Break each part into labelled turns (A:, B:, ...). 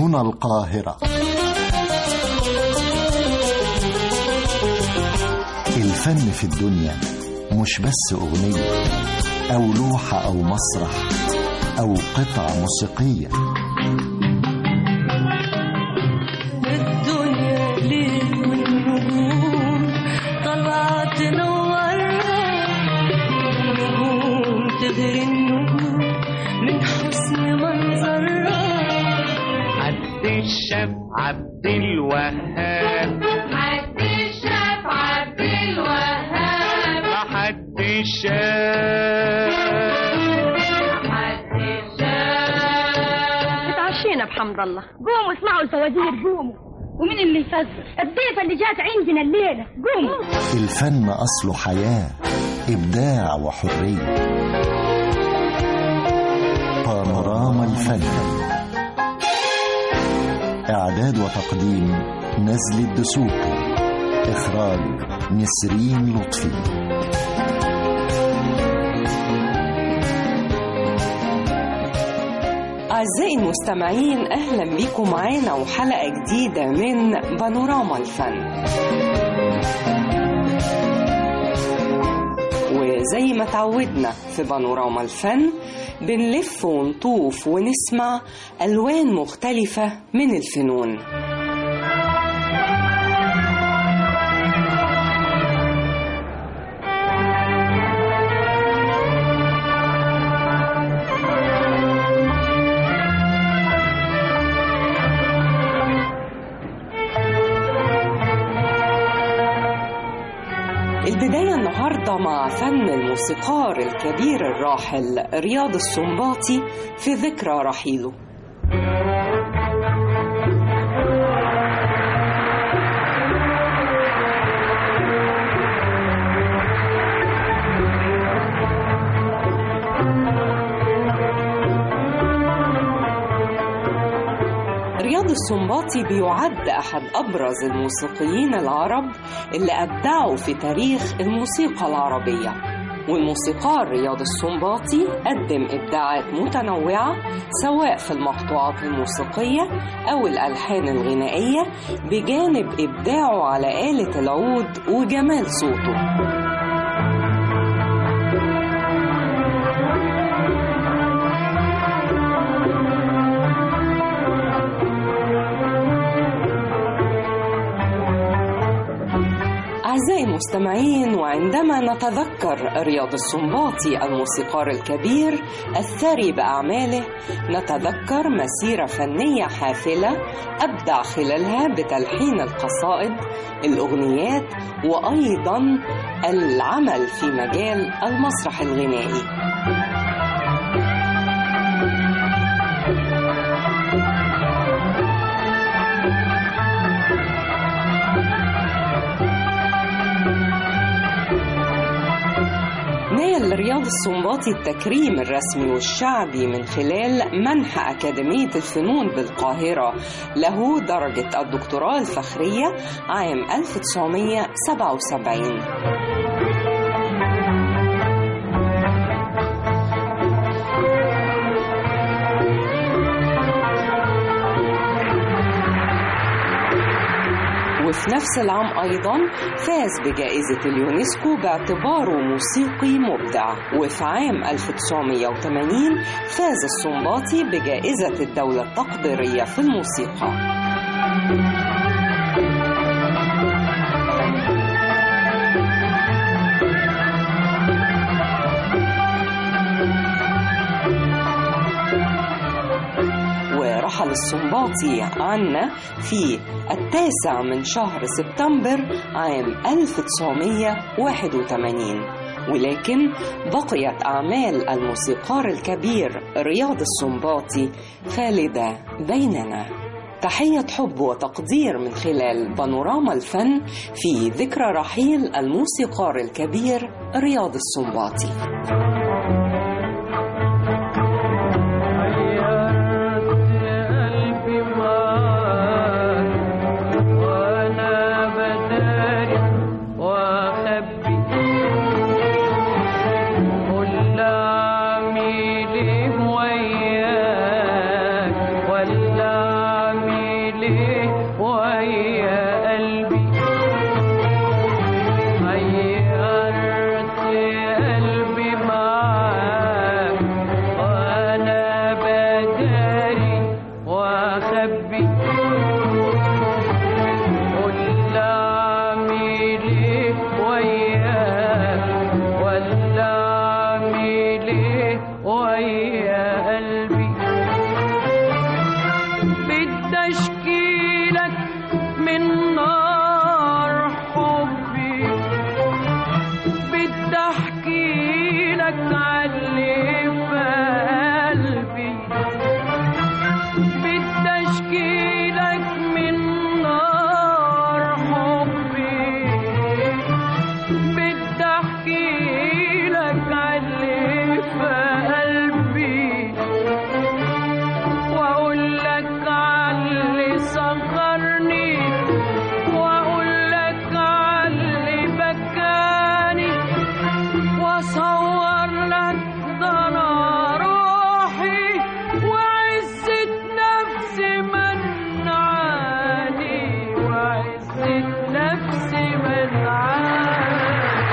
A: هنا القاهرة الفن في الدنيا مش بس أغنية أو لوحة أو مسرح أو قطعة موسيقية
B: الدنيا ليل والنجوم طالعة تنورها النجوم تغري النجوم من حسن منظرها
C: عبد الشاف عبد الوهاب
D: عبد الشاف عبد الوهاب
C: حد الشاف
D: عبد الشاف
E: اتعشينا بحمد الله قوموا اسمعوا الفوازير قوموا ومين اللي يفزر الضيفة اللي جات عندنا الليلة قوموا
A: الفن أصله حياة إبداع وحرية بانوراما الفن إعداد وتقديم نزل الدسوقي إخراج نسرين لطفي
F: أعزائي المستمعين أهلا بيكم معانا وحلقة جديدة من بانوراما الفن وزي ما تعودنا في بانوراما الفن بنلف ونطوف ونسمع ألوان مختلفة من الفنون البداية النهاردة مع فن الموسيقار الكبير الراحل رياض السنباطي في ذكرى رحيله رياض السنباطي بيعد أحد أبرز الموسيقيين العرب اللي أبدعوا في تاريخ الموسيقى العربية والموسيقار رياض السنباطي قدم إبداعات متنوعة سواء في المقطوعات الموسيقية أو الألحان الغنائية بجانب إبداعه على آلة العود وجمال صوته أعزائي المستمعين وعندما نتذكر رياض السنباطي الموسيقار الكبير الثري بأعماله نتذكر مسيرة فنية حافلة أبدع خلالها بتلحين القصائد الأغنيات وأيضا العمل في مجال المسرح الغنائي نال رياض السنباطي التكريم الرسمي والشعبي من خلال منح أكاديمية الفنون بالقاهرة له درجة الدكتوراه الفخرية عام 1977 وفي نفس العام أيضا فاز بجائزة اليونسكو باعتباره موسيقي مبدع وفي عام 1980 فاز السنباطي بجائزة الدولة التقديرية في الموسيقى ورحل السنباطي عنا في التاسع من شهر سبتمبر عام 1981 ولكن بقيت أعمال الموسيقار الكبير رياض السنباطي خالدة بيننا تحية حب وتقدير من خلال بانوراما الفن في ذكرى رحيل الموسيقار الكبير رياض السنباطي
C: قلبي معاك وانا بداري واخبي قول اعمل ايه وياك ولا ليه ويا قلبي غيرت قلبي معاك وانا بداري واخبي قول اعمل ايه وياك ولا اعمل ايه ويا قلبي بدي اشكيلك من نار حبي بدي احكي لك علي في قلبي بدي اشكي لك من نار حبي بدي احكي لك علي في قلبي واقول لك علي صغرني واقول لك علي بكاني واصور لك ضنا روحي وعزة نفسي منعاني وعزة نفسي منعاني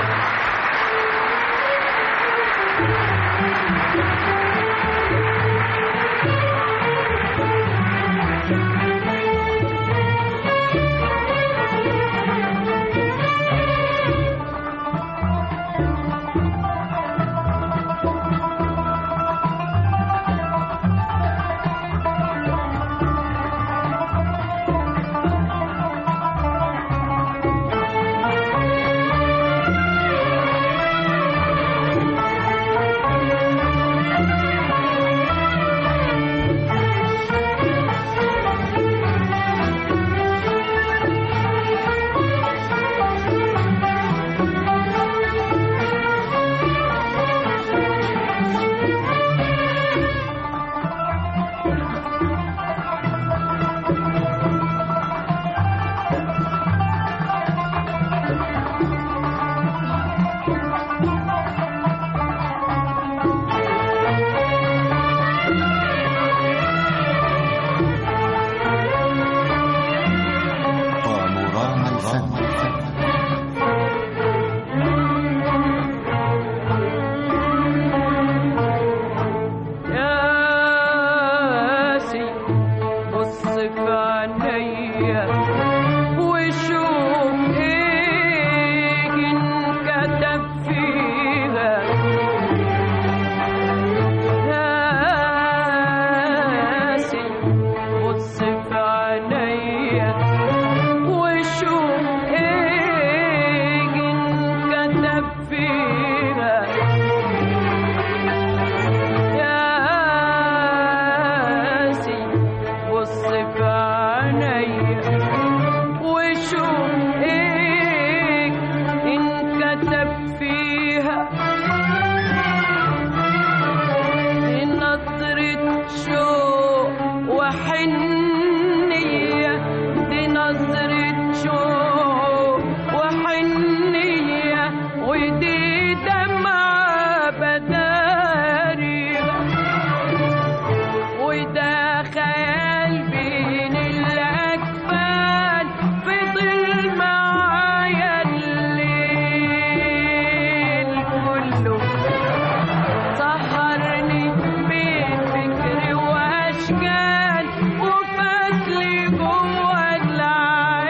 A: بانوراما الفن
C: ياسي بص في عينيا وشوف ايه انكتب فيها ياسي بص في عينيا وشوف ايه انكتب فيها ياسي بص في عينيا وشوف ايه انكتب فيها نظرة شوق وحنية دي نظرة شوق وحنية ودي دمعة بداري وده خيال بين الأكفان فضل معايا الليل كله سهرني بين فكري واشكال وفاتلي جوه العين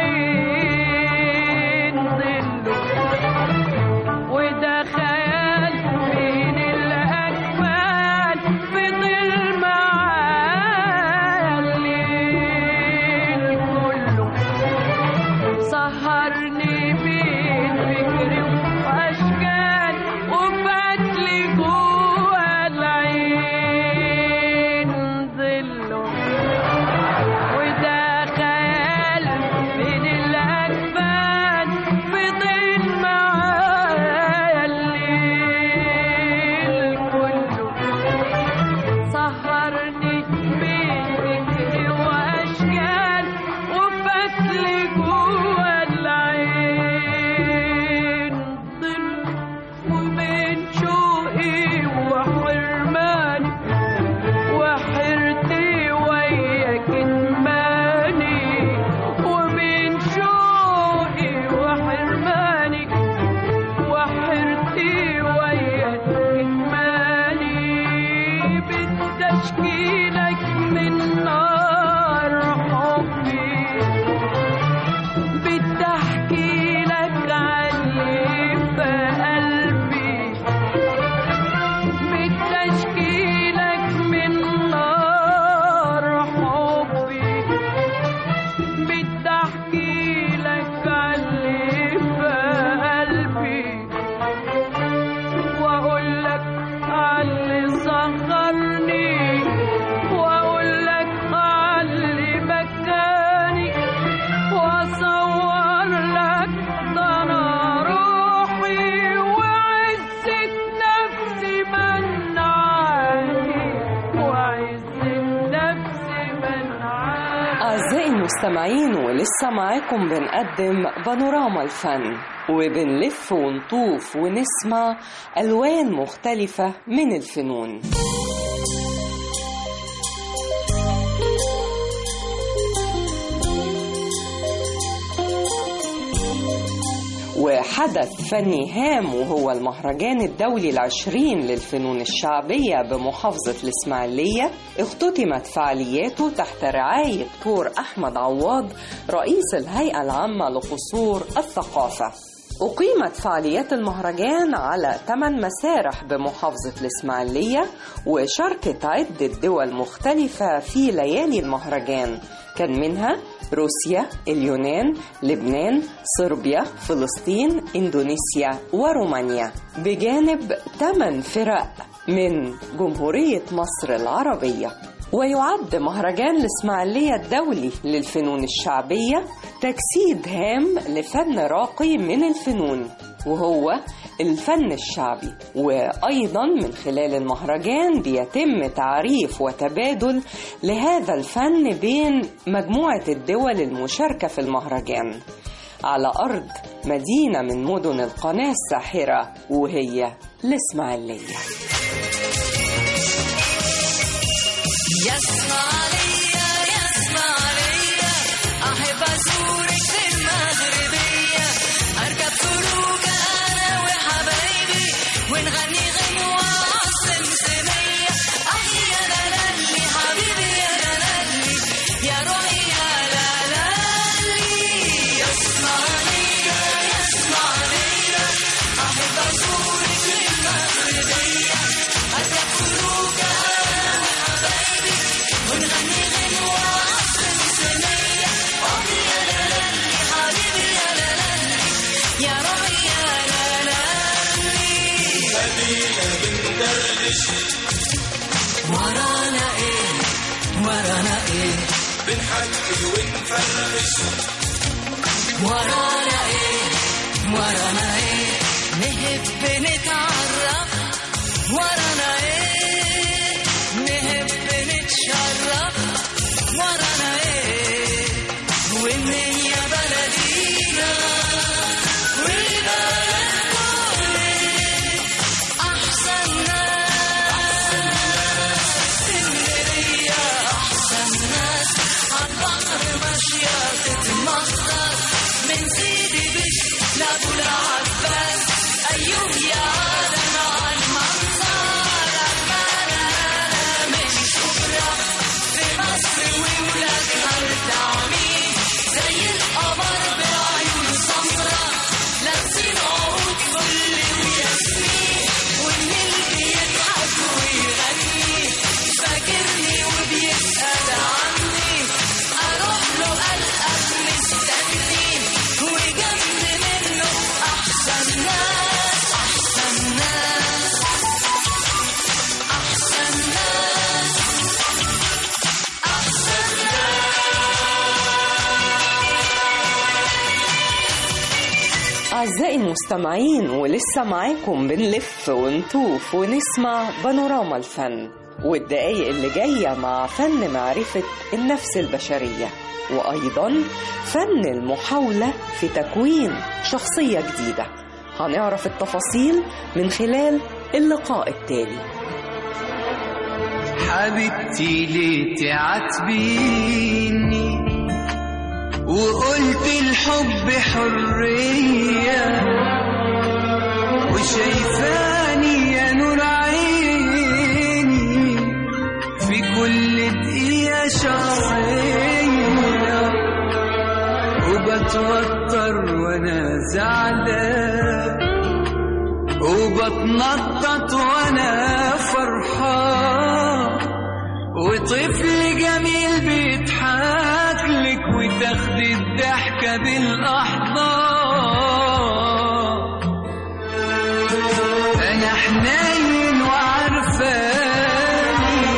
F: المستمعين ولسه معاكم بنقدم بانوراما الفن وبنلف ونطوف ونسمع ألوان مختلفة من الفنون وحدث فني هام وهو المهرجان الدولي العشرين للفنون الشعبية بمحافظة الإسماعيلية اختتمت فعالياته تحت رعاية دكتور أحمد عواض رئيس الهيئة العامة لقصور الثقافة أقيمت فعاليات المهرجان على 8 مسارح بمحافظة الإسماعيلية وشاركت عدة دول مختلفة في ليالي المهرجان كان منها روسيا، اليونان، لبنان، صربيا، فلسطين، إندونيسيا ورومانيا بجانب 8 فرق من جمهورية مصر العربية ويعد مهرجان الإسماعيلية الدولي للفنون الشعبية تجسيد هام لفن راقي من الفنون وهو الفن الشعبي وأيضا من خلال المهرجان بيتم تعريف وتبادل لهذا الفن بين مجموعة الدول المشاركة في المهرجان على أرض مدينة من مدن القناة الساحرة وهي الإسماعيلية
B: يسمع ليا يسمع ليا أحب أزورك في المغربية أركب فلوكة أنا وحبايبي ونغني غنوة عالسمسمية أح يا لالي حبيبي يا لالي يا روحي يا لالي يسمع ليا يسمع ليا أحب أزورك في المغربية أركب فلوكة أنا وحبايبي ونغني غنوة عالسمسمية أح يا لالي حبيبي يا لالي يا روحي يا لالي ورانا ايه ورانا ايه بنحكي ونفرفش ورانا ايه ورانا ايه نحب نتعرف ورانا ايه نحب نتشرف ورانا ايه ومن يا بلدينا والبلد كله احسن ناس اسكندرية أحسن ناس عالبحر ماشية تتمخضر من سيدي بش لأبو العباس أيوه يا عالم عالمنظر عمالة أنا من شبرا في مصر وولادها التعميم زي القمر بعيون سمرا لابسين عود فل وياسمين والنيل بيضحك ويغني فاكرني وبيسأل عني أروح له ألقى مستني وجنب منه أحسن ناس أحسن ناس أحسن ناس أحسن
F: أعزائي المستمعين ولسه معاكم بنلف ونطوف ونسمع بانوراما الفن والدقايق اللي جاية مع فن معرفة النفس البشرية وأيضا فن المحاولة في تكوين شخصية جديدة هنعرف التفاصيل من خلال اللقاء التالي
G: حبيبتي ليه تعاتبيني وقلت الحب حرية وشايفاني يا نور عيني في كل دقيقة شخصية وبتوتر وانا زعلان وبتنطط وانا فرحان وطفل جميل بيضحك لك وتاخد الضحكة بالأحضان أنا حنين وعرفاني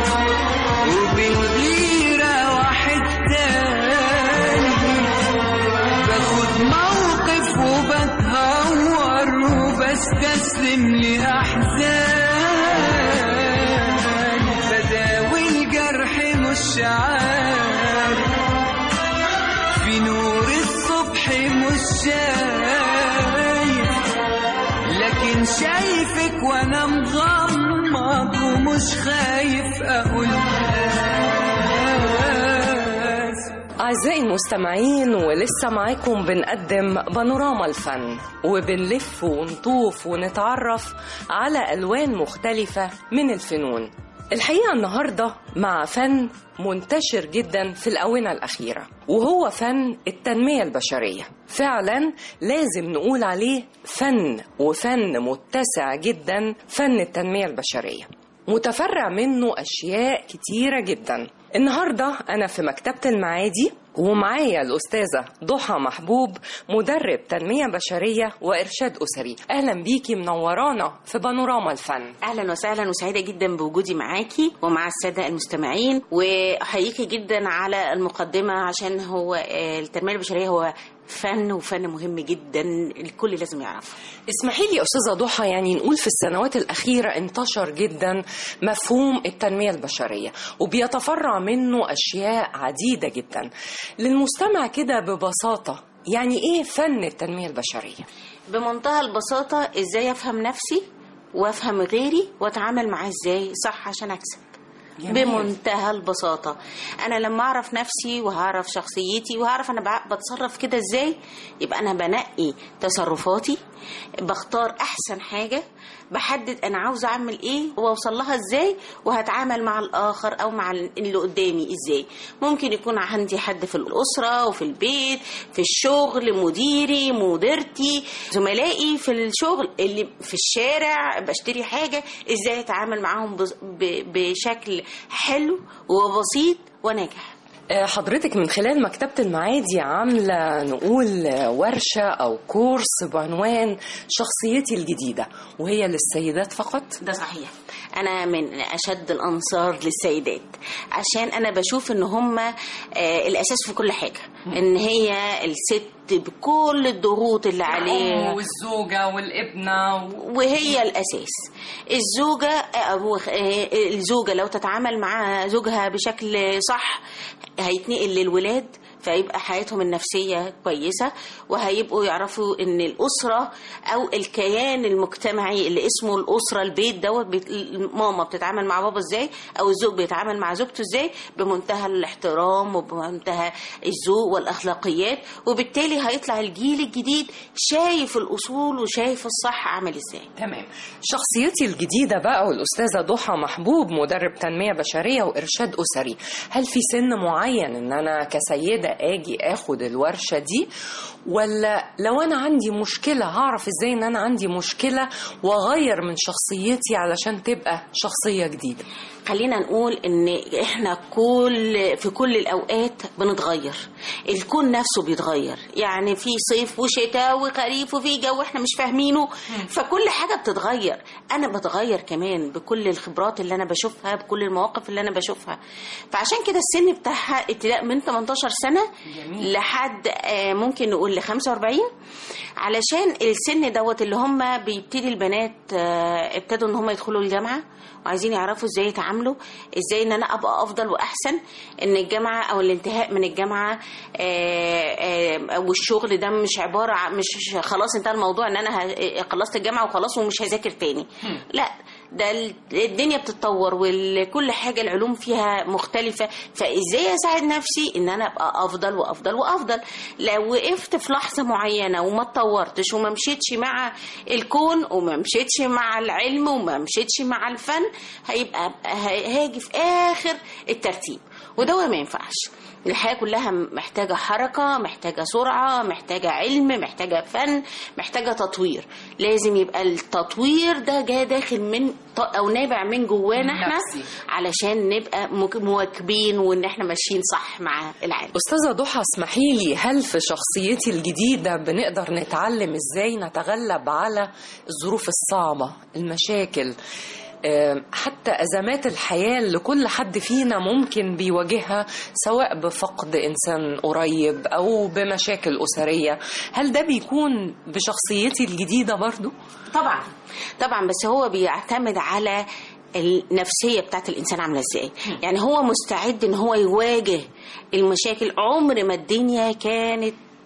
G: وبالغيرة واحد تاني باخد موقف وبتهور وبستسلم لأحزان بداوي الجرح مش عارف شايف لكن شايفك وانا مغمض ومش خايف اقول آسف.
F: أعزائي المستمعين ولسه معاكم بنقدم بانوراما الفن وبنلف ونطوف ونتعرف على ألوان مختلفة من الفنون الحقيقة النهاردة مع فن منتشر جدا في الآونة الأخيرة وهو فن التنمية البشرية فعلا لازم نقول عليه فن وفن متسع جدا فن التنمية البشرية متفرع منه أشياء كتيرة جدا النهاردة أنا في مكتبة المعادي ومعايا الأستاذة ضحى محبوب مدرب تنمية بشرية وإرشاد أسري أهلا بيكي منورانا في بانوراما الفن
H: اهلا وسهلا وسعيده جدا بوجودي معاكي ومع الساده المستمعين واحييكي جدا على المقدمه عشان هو آه، التنميه البشريه هو فن وفن مهم جدا الكل لازم يعرفه
F: اسمحي لي يا أستاذة ضحى يعني نقول في السنوات الأخيرة انتشر جدا مفهوم التنمية البشرية وبيتفرع منه أشياء عديدة جدا للمستمع كده ببساطة يعني إيه فن التنمية البشرية؟
H: بمنتهى البساطه ازاي افهم نفسي وافهم غيري واتعامل معاه ازاي صح عشان اكسب
F: جميل.
H: بمنتهى البساطة أنا لما أعرف نفسي وهعرف شخصيتي وهعرف أنا بع- بتصرف كده إزاي يبقى أنا بنقي تصرفاتي بختار أحسن حاجة بحدد أنا عاوزة أعمل إيه وأوصل لها إزاي وهتعامل مع الآخر أو مع اللي قدامي إزاي ممكن يكون عندي حد في الأسرة وفي البيت في الشغل مديري مديرتي زملائي في الشغل اللي في الشارع بشتري حاجة إزاي أتعامل معاهم بز- ب- بشكل حلو وبسيط وناجح
F: آه، حضرتك من خلال مكتبة المعادي عاملة نقول آه، ورشة أو كورس بعنوان شخصيتي الجديدة وهي للسيدات فقط
H: ده صحيح انا من اشد الانصار للسيدات عشان انا بشوف ان هم الاساس في كل حاجه ان هي الست بكل الضغوط اللي عليها
F: والزوجة والابنة
H: وهي الاساس الزوجه أو الزوجه لو تتعامل مع زوجها بشكل صح هيتنقل للولاد فيبقى حياتهم النفسية كويسة وهيبقوا يعرفوا ان الأسرة أو الكيان المجتمعي اللي اسمه الأسرة البيت دوت بيت- ماما بتتعامل مع بابا ازاي أو الزوج بيتعامل مع زوجته ازاي بمنتهى الاحترام وبمنتهى الذوق والأخلاقيات وبالتالي هيطلع الجيل الجديد شايف الأصول وشايف الصح عامل ازاي
F: تمام شخصيتي الجديدة بقى والأستاذة ضحى محبوب مدرب تنمية بشرية وإرشاد أسري هل في سن معين إن أنا كسيدة أجي أخد الورشة دي ولا لو أنا عندي مشكلة هعرف إزاي إن أنا عندي مشكلة وأغير من شخصيتي علشان تبقى شخصية جديدة
H: خلينا نقول ان احنا كل في كل الاوقات بنتغير الكون نفسه بيتغير يعني في صيف وشتاء وخريف وفي جو احنا مش فاهمينه فكل حاجه بتتغير انا بتغير كمان بكل الخبرات اللي انا بشوفها بكل المواقف اللي انا بشوفها فعشان كده السن بتاعها ابتداء من 18 سنه
F: جميل.
H: لحد آه، ممكن نقول ل 45 علشان السن دوت اللي هم بيبتدي البنات آه، ابتدوا ان هم يدخلوا الجامعه وعايزين يعرفوا ازاي يتعاملوا ازاي ان انا ابقى افضل واحسن ان الجامعه او الانتهاء من الجامعه آه، آه، والشغل ده مش عباره عن مش خلاص انتهى الموضوع ان انا ه- خلصت الجامعه وخلاص ومش هذاكر تاني لا ده ال- الدنيا بتتطور وكل حاجه العلوم فيها مختلفه فازاي اساعد نفسي ان انا ابقى افضل وافضل وافضل لو وقفت في لحظه معينه وما اتطورتش وما مشيتش مع الكون وما مشيتش مع العلم وما مشيتش مع الفن هيبقى ه- هاجي في اخر الترتيب وده ما ينفعش الحياة كلها محتاجة حركة محتاجة سرعة محتاجة علم محتاجة فن محتاجة تطوير لازم يبقى التطوير ده جاي داخل من ط- أو نابع من جوانا احنا
F: نفسي.
H: علشان نبقى مك- مواكبين وإن احنا ماشيين صح مع العالم
F: أستاذة ضحى اسمحي لي هل في شخصيتي الجديدة بنقدر نتعلم إزاي نتغلب على الظروف الصعبة المشاكل آم، حتى أزمات الحياة اللي كل حد فينا ممكن بيواجهها سواء بفقد إنسان قريب أو بمشاكل أسرية هل ده بيكون بشخصيتي الجديدة برضو؟
H: طبعا طبعا بس هو بيعتمد على النفسية بتاعت الإنسان عاملة إزاي يعني هو مستعد إن هو يواجه المشاكل عمر ما الدنيا كانت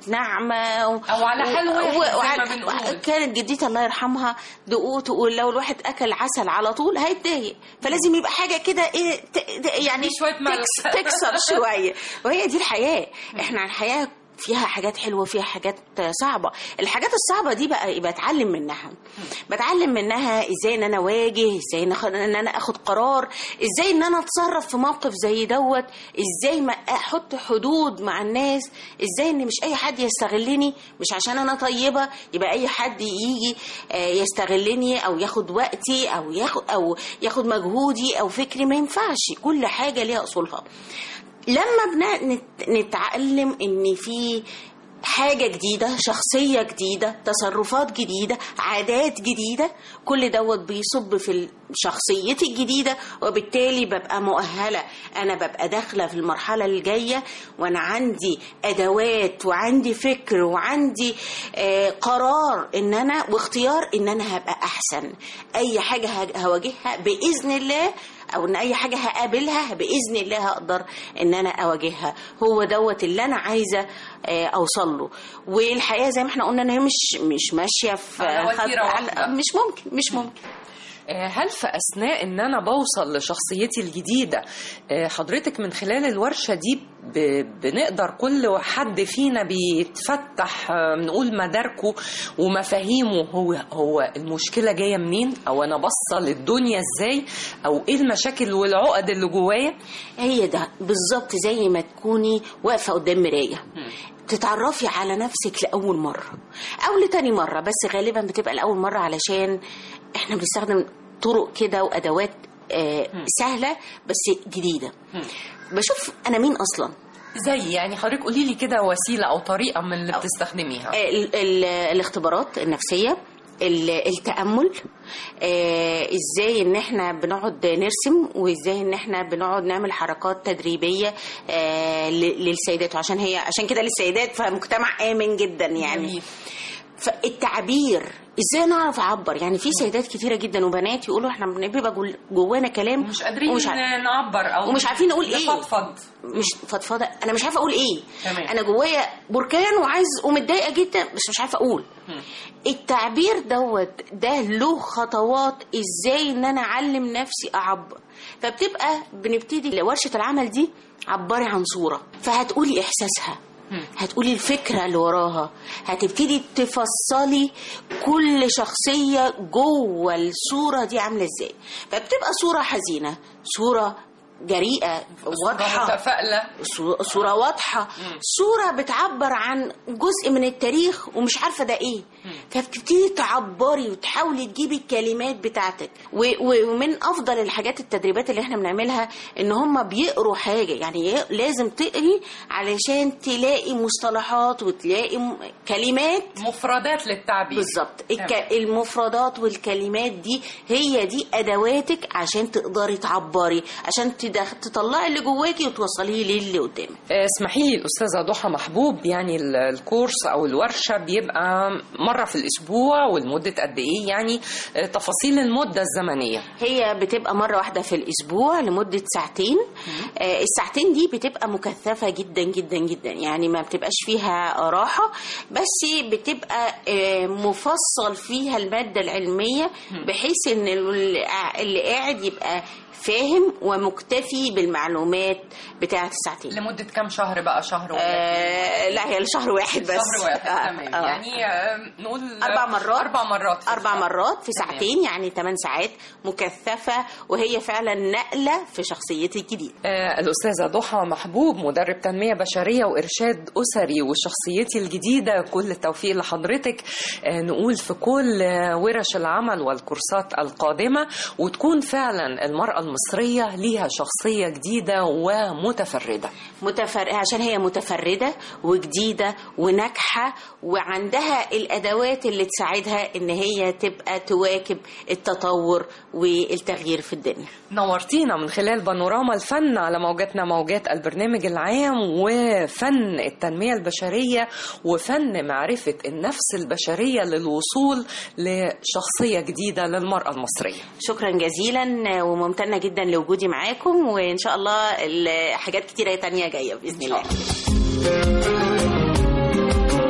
H: ناعمه و...
I: أو على حال واحد زي ما
H: وعلى-
I: بنقول.
H: كانت جدتي الله يرحمها دقوق تقول لو الواحد اكل عسل على طول هيتضايق فلازم يبقى حاجه كده ايه ت- ت- يعني
I: شوية ملح.
H: تكس- تكسر شويه وهي دي الحياه احنا الحياه فيها حاجات حلوه فيها حاجات صعبه الحاجات الصعبه دي بقى يبقى اتعلم منها بتعلم منها ازاي ان انا اواجه ازاي إن أخ- ان انا اخد قرار ازاي ان انا اتصرف في موقف زي دوت ازاي ما احط حدود مع الناس ازاي ان مش اي حد يستغلني مش عشان انا طيبه يبقى اي حد يجي آه، يستغلني او ياخد وقتي او ياخد او ياخد مجهودي او فكري ما ينفعش كل حاجه ليها اصولها لما بن- نت- نتعلم ان في حاجة جديدة شخصية جديدة تصرفات جديدة عادات جديدة كل دوت بيصب في ال- شخصيتي الجديدة وبالتالي ببقى مؤهلة أنا ببقى داخلة في المرحلة الجاية وأنا عندي أدوات وعندي فكر وعندي آه قرار إن أنا واختيار إن أنا هبقى أحسن أي حاجة ه- هواجهها بإذن الله او ان اي حاجه هقابلها باذن الله هقدر ان انا اواجهها هو دوت اللي انا عايزه آه، اوصل له والحقيقه زي ما احنا قلنا ان هي مش مش ماشيه في
I: على
H: خط-
I: وتيرة واحدة.
H: على- مش ممكن مش ممكن
I: آه، هل في أثناء إن أنا بوصل لشخصيتي الجديدة آه، حضرتك من خلال الورشة دي ب- بنقدر كل حد فينا بيتفتح آه، نقول مداركه ومفاهيمه هو هو المشكلة جاية منين أو أنا بصل الدنيا إزاي أو إيه المشاكل والعقد اللي جوايا
H: هي ده بالظبط زي ما تكوني واقفه قدام مرايه تتعرفي على نفسك لأول مرة أو لتاني مرة بس غالبا بتبقى لأول مرة علشان احنا بنستخدم طرق كده وأدوات آه سهلة بس جديدة بشوف أنا مين أصلا
I: زي يعني حضرتك قولي لي كده وسيلة أو طريقة من اللي بتستخدميها
H: ال ال الاختبارات النفسية ال- التأمل آه، ازاي ان احنا بنقعد نرسم وازاي ان احنا بنقعد نعمل حركات تدريبية آه، ل- للسيدات وعشان هي عشان كده للسيدات فمجتمع آمن جدا يعني
I: جميل.
H: فالتعبير ازاي نعرف اعبر يعني في سيدات كتيره جدا وبنات يقولوا احنا بنبقى جول- جوانا كلام
I: مش قادرين
H: ومش عارف-
I: نعبر أو
H: ومش عارفين نقول ايه
I: نفضفض
H: مش فضفضه انا مش عارفه اقول ايه
I: تمام.
H: انا جوايا بركان وعايز ومتضايقه جدا بس مش عارفه اقول التعبير دوت ده له خطوات ازاي ان انا اعلم نفسي اعبر فبتبقى بنبتدي ورشه العمل دي عبري عن صوره فهتقولي احساسها هتقولي الفكرة اللي وراها هتبتدي تفصلي كل شخصية جوه الصورة دي عاملة ازاي فبتبقى صورة حزينة صورة جريئة واضحة
I: متفائلة
H: صو- صورة واضحة صورة بتعبر عن جزء من التاريخ ومش عارفة ده ايه فبتبتدي تعبري وتحاولي تجيبي الكلمات بتاعتك و- و- ومن افضل الحاجات التدريبات اللي احنا بنعملها ان هم بيقروا حاجة يعني ي- لازم تقري علشان تلاقي مصطلحات وتلاقي م- كلمات
I: مفردات للتعبير
H: بالظبط الك...
I: تمام.
H: المفردات والكلمات دي هي دي ادواتك عشان تقدري تعبري عشان تدخ... تطلعي اللي جواكي وتوصليه للي قدامك
I: آه، اسمحي لي الاستاذه ضحى محبوب يعني ال- الكورس او الورشه بيبقى مره في الاسبوع والمده قد ايه يعني آه، تفاصيل المده الزمنيه
H: هي بتبقى مرة واحدة في الأسبوع لمدة ساعتين آه الساعتين دي بتبقى مكثفة جدا جدا جدا يعني ما بتبقاش فيها راحة بس بتبقى آه مفصل فيها المادة العلمية بحيث ان اللي قاع- اللي قاعد يبقى فاهم ومكتفي بالمعلومات بتاعة الساعتين
I: لمده كام شهر بقى شهر ولا
H: آه لا هي لشهر واحد بس
I: شهر واحد
H: آه،
I: تمام
H: آه.
I: يعني آه، نقول
H: أربع مرات
I: اربع مرات في
H: أربع
I: الشهر.
H: مرات في
I: تمام.
H: ساعتين يعني 8 ساعات مكثفة وهي فعلا نقلة في شخصيتي الجديدة
I: آه، الأستاذة ضحى محبوب مدرب تنمية بشرية وإرشاد أسري وشخصيتي الجديدة كل التوفيق لحضرتك آه، نقول في كل آه، ورش العمل والكورسات القادمة وتكون فعلا المرأة المصرية ليها شخصية جديدة ومتفردة
H: متفر... عشان هي متفردة وجديدة وناجحة وعندها الأدوات اللي تساعدها إن هي تبقى تواكب التطور والتغيير في الدنيا
I: نورتينا من خلال بانوراما الفن على موجاتنا موجات البرنامج العام وفن التنمية البشرية وفن معرفة النفس البشرية للوصول لشخصية جديدة للمرأة المصرية
H: شكرا جزيلا وممتنة جدا لوجودي معاكم وإن شاء الله ال- حاجات كتيرة تانية جاية بإذن الله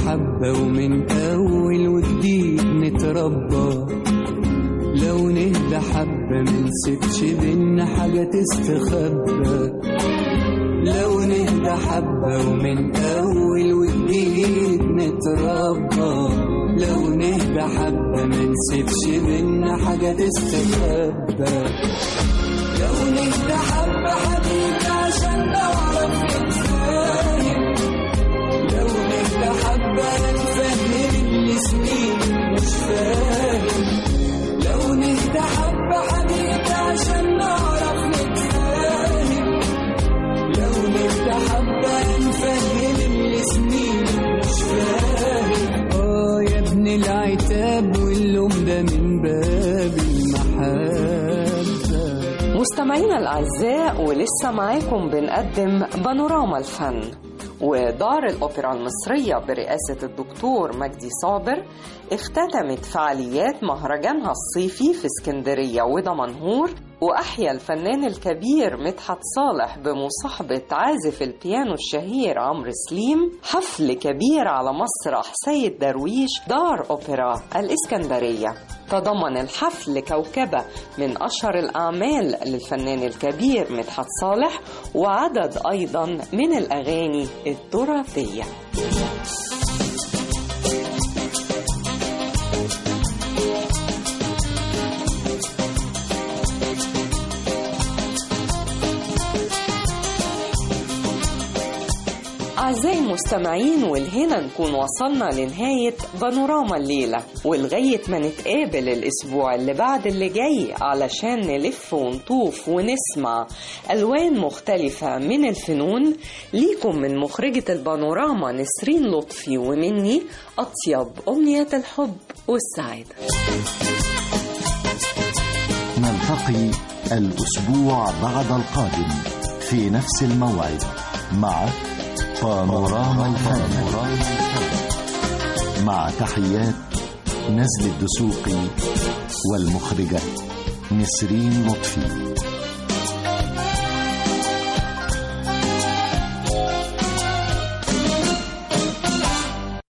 G: حبة ومن أول وجديد نتربى لو نهدى حبة منسيبش بينا حاجة تستخبى لو نهدى حبة ومن أول وجديد نتربى لو نهدى حبة منسيبش بينا حاجة تستخبى لو نهدى حبة حبيبي عشان نعرف نتفاهم لو نهدى حبة نفهم اللي سنين مش فاهم لو نهدى حبة حبيبي عشان نعرف نتفاهم لو نهدى حبة نفهم اللي سنين مش فاهم اه يا ابن العتاب واللوم ده من باب المحبة
F: مستمعينا الأعزاء ولسه معاكم بنقدم بانوراما الفن ودار الأوبرا المصرية برئاسة الدكتور مجدي صابر اختتمت فعاليات مهرجانها الصيفي في اسكندرية ودمنهور وأحيا الفنان الكبير مدحت صالح بمصاحبة عازف البيانو الشهير عمرو سليم حفل كبير على مسرح سيد درويش دار أوبرا الإسكندرية تضمن الحفل كوكبة من أشهر الأعمال للفنان الكبير مدحت صالح وعدد أيضا من الأغاني التراثية أعزائي المستمعين والهنا نكون وصلنا لنهاية بانوراما الليلة ولغاية ما نتقابل الأسبوع اللي بعد اللي جاي علشان نلف ونطوف ونسمع ألوان مختلفة من الفنون ليكم من مخرجة البانوراما نسرين لطفي ومني أطيب أمنيات الحب والسعادة
A: نلتقي الأسبوع بعد القادم في نفس الموعد مع بانوراما الفن مع تحيات نزل الدسوقي والمخرجة نسرين لطفي